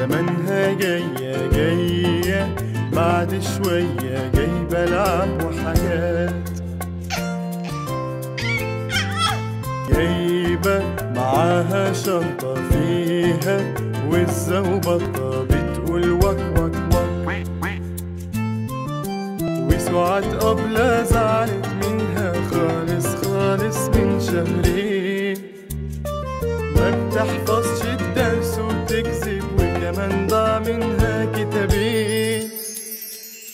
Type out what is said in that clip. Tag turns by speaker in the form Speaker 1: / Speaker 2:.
Speaker 1: زمانها جاية جاية بعد شوية جايبة لعب وحاجات جايبة معاها شنطة فيها وزة وبطة بتقول وك وك وك وسعاد قبلة زعلت منها خالص خالص من شهرين ما بتحفظش